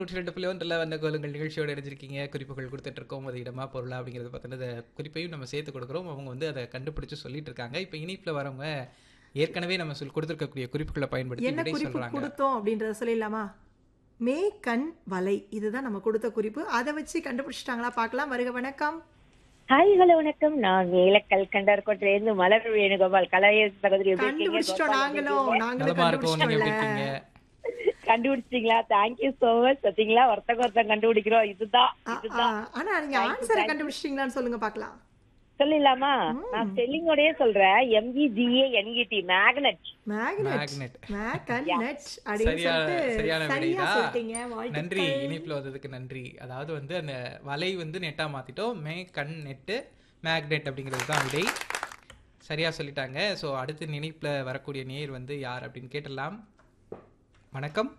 நூற்றி ரெண்டு புள்ளி ஒன்றில் வந்த கோலுங்கள் நிகழ்ச்சியோடு இணைஞ்சிருக்கீங்க குறிப்புகள் கொடுத்துட்டு இருக்கோம் அது இடமா பொருளா அப்படிங்கிறத பற்றின அந்த குறிப்பையும் நம்ம சேர்த்து கொடுக்குறோம் அவங்க வந்து அதை கண்டுபிடிச்சு சொல்லிட்டு இருக்காங்க இப்போ இனிப்பில் வரவங்க ஏற்கனவே நம்ம சொல்லி கொடுத்துருக்கக்கூடிய குறிப்புகளை பயன்படுத்தி என்ன விடை குறிப்பு சொல்றாங்க கொடுத்தோம் அப்படின்றத சொல்லிடலாமா மே கண் வலை இதுதான் நம்ம கொடுத்த குறிப்பு அதை வச்சு கண்டுபிடிச்சிட்டாங்களா பார்க்கலாம் வருக வணக்கம் ஹாய் ஹலோ வணக்கம் நான் மேலக்கல் கண்டர்கோட்டில இருந்து மலர் வேணுகோபால் கலைய சகோதரி எப்படி இருக்கீங்க? கண்டுபிடிச்சிட்டோம் கோபால் நாங்களும் எப்படி நாங்களும் நலமா இருக்கும் நீங்க எப்படி கண்டுபிடிச்சிட்டோம்ல இருக்கீங்க இருக்கீங்க? கண்டுபிடிச்சிட்டீங்களா தேங்க்யூ சோ மச் பாத்தீங்களா ஒருத்தங்க ஒருத்தங்க கண்டுபிடிக்கிறோம் இதுதான் ஆ, ஆ, இதுதான் ஆனா நீங்க ஆன்சரை கண்டுபிடிச்சிட்டீங்களான்னு சொல்லுங்க பார்க்கலாம் சொல்லிடலாமா நான் ஸ்பெல்லிங்கோடயே சொல்றேன் M E G A N E T magnet magnet magnet magnet அப்படின்னு சரியா சொல்லிட்டு சரியான சரியா விடைதான் சொல்லிட்டீங்க நன்றி வாழ்த்துக்கள் இனிப்பில் வந்ததுக்கு நன்றி அதாவது வந்து அந்த வலை வந்து நெட்டா மாத்திட்டோம் மே கண் நெட்டு மேக்னெட் அப்படிங்கிறது தான் விடை சரியா சொல்லிட்டாங்க ஸோ அடுத்து நினைப்பில் வரக்கூடிய நேர் வந்து யார் அப்படின்னு கேட்டலாம் வணக்கம்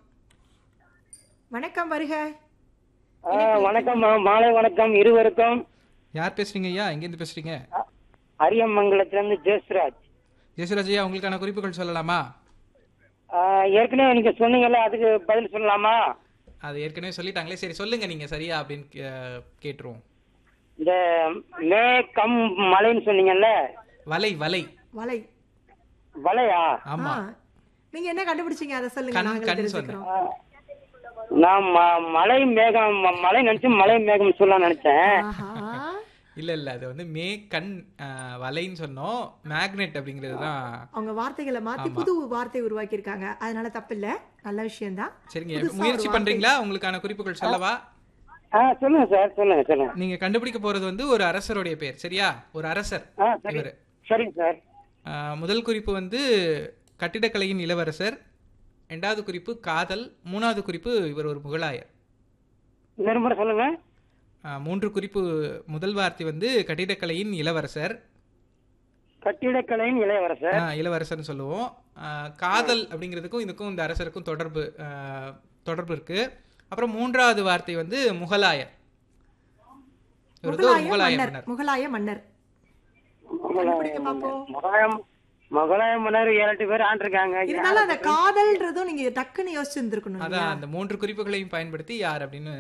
வணக்கம் வருக ஆ, வணக்கம் மா- மாலை வணக்கம் இருவருக்கும் யார் பேசுறீங்க ஐயா எங்கேருந்து பேசுறீங்க அரியமங்கலத்திலிருந்து ஜெயஸ்ராஜ் ஜெயசுராஜ் ஐயா உங்களுக்கான குறிப்புகள் சொல்லலாமா ஆ, ஏற்கனவே நீங்க சொன்னீங்கல்ல அதுக்கு பதில் சொல்லலாமா அது ஏற்கனவே சொல்லிட்டாங்களே சரி சொல்லுங்க நீங்க சரியா அப்படின்னு கே- கேட்டுருவோம் இந்த மே கம் மலைன்னு சொன்னீங்கல்ல வலை வலை வலை வலையா ஆமா ஆ, நீங்க என்ன கண்டுபிடிச்சீங்க அதை சொல்லுங்க கண், நாங்க கண் தெரிஞ்சுக்கிறோம் ஆ, நான் ம- மலை மேகம் ம- மலை நினைச்சு மலை மேகம் சொல்ல நினைச்சேன் ஆஹா இல்ல இல்ல அது வந்து மே கண் அஹ், வலைன்னு சொன்னோம் மேக்னெட் அப்படிங்கிறது தான் அவங்க வார்த்தைகளை மாத்தி புது வார்த்தை உருவாக்கி இருக்காங்க அதனால தப்பு இல்ல நல்ல விஷயம் தான் சரிங்க புதுசா ஒரு முயற்சி வார்த்தை. பண்றீங்களா உங்களுக்கான குறிப்புகள் சொல்லவா ஆ சொல்லுங்க சார் சொல்லுங்க சொல்லுங்க நீங்க கண்டுபிடிக்க போறது வந்து ஒரு அரசருடைய பேர் சரியா ஒரு அரசர் ஆ சரி இவரு சரிங்க சார் அஹ், முதல் குறிப்பு வந்து கட்டிடக்கலையின் இளவரசர் ரெண்டாவது குறிப்பு காதல் மூணாவது குறிப்பு இவர் ஒரு முகலாயர் இன்னொரு முறை சொல்லுங்க அஹ், மூன்று குறிப்பு முதல் வார்த்தை வந்து கட்டிடக்கலையின் இளவரசர் கட்டிடக்கலையின் இளையவரசர் அஹ், இளவரசர்னு சொல்லுவோம் அஹ், காதல் அப்படிங்கிறதுக்கும் இதுக்கும் இந்த அரசருக்கும் தொடர்பு அஹ், தொடர்பு இருக்கு அப்புறம் மூன்றாவது வார்த்தை வந்து முகலாயர் இவர் வந்து ஒரு முகலாய முகலாய மன்னர் மன்னர் முகலாய மன்னர் கண்டுபிடிக்க பாப்போம் முகலாயம் முகலாயம் மன்னர் ஏழு எட்டு பேர் ஆண்டிருக்காங்க இருந்தாலும் அந்த காதல்ன்றதும் நீங்க டக்குன்னு யோசிச்சிருந்திருக்கணும் அதான் அந்த மூன்று குறிப்புகளையும் பயன்படுத்தி யார் அப்படின்னு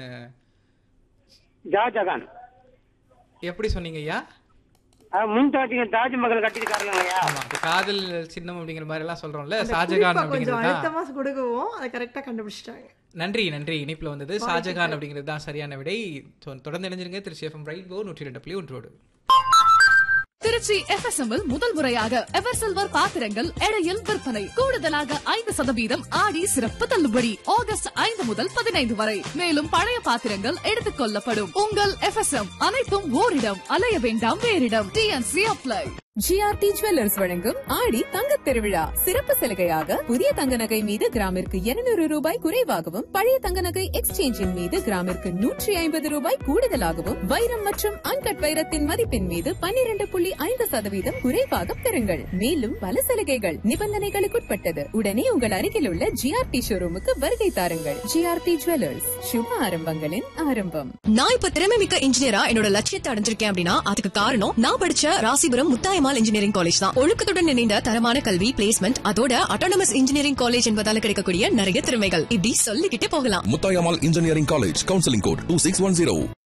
ஷாஜகான் எப்படி சொன்னீங்க ஐயா முன்தாஜ் தாஜ்மஹால் கட்டியிருக்காருங்க ஐயா ஆமா இப்ப காதல் சின்னம் அப்படிங்கிற மாதிரி எல்லாம் சொல்றோம்ல அந்த ஷாஜகான் குறிப்பை கொஞ்சம் அப்படிங்கிறது தான் அழுத்தமா கொடுக்கவும் அதை கரெக்டா கண்டுபிடிச்சிட்டாங்க நன்றி நன்றி இனிப்புல வந்தது ஷாஜகான் அப்படிங்கிறது தான் சரியான விடை தொ- தொடர்ந்து இணைஞ்சிருங்க திரு சேஃபம் ரெயின்போ நூற்றி ரெண்டு புள்ளி ஒன்றோடு திருச்சி FSM இல் முதல் முறையாக எவர் சில்வர் பாத்திரங்கள் எடையில் விற்பனை கூடுதலாக ஐந்து சதவீதம் ஆடி சிறப்பு தள்ளுபடி ஆகஸ்ட் ஐந்து முதல் பதினைந்து வரை மேலும் பழைய பாத்திரங்கள் எடுத்துக் கொள்ளப்படும் உங்கள் FSM அனைத்தும் ஓரிடம் அலைய வேண்டாம் வேறிடம் டிஎன்சி அப்ளை ஜிஆர்டி ஜுவல்லர்ஸ் வழங்கும் ஆடி தங்கத் திருவிழா சிறப்பு சலுகையாக புதிய தங்க நகை மீது கிராமிற்கு 200 ரூபாய் குறைவாகவும் பழைய தங்க நகை எக்ஸ்சேஞ்சின் மீது கிராமிற்கு நூற்றி ஐம்பது ரூபாய் கூடுதலாகவும் வைரம் மற்றும் அன்கட் வைரத்தின் மதிப்பின் மீது 12.5% புள்ளி ஐந்து சதவீதம் குறைவாக பெறுங்கள் மேலும் பல சலுகைகள் நிபந்தனைகளுக்குட்பட்டது உடனே உங்கள் அருகில் உள்ள ஜிஆர்டி ஷோரூமுக்கு வருகை தாருங்கள் ஜிஆர்டி ஜுவல்லர்ஸ் சுப ஆரம்பங்களின் ஆரம்பம் நான் இப்ப திறமை மிக்க இன்ஜினியரா என்னோட லட்சியத்தை அடைஞ்சிருக்கேன் அப்படின்னா அதுக்கு காரணம் நான் படிச்ச ராசிபுரம் முத்தாயமால் இன்ஜினியரிங் காலேஜ் தான் ஒழுக்கத்துடன் இணைந்த தரமான கல்வி பிளேஸ்மெண்ட் அதோட அட்டானமஸ் இன்ஜினியரிங் காலேஜ் என்பதால கிடைக்கக்கூடிய நிறைய திறமைகள் இப்படி சொல்லிக்கிட்டே போகலாம் Mutayamal Engineering College, Counseling Code 2610.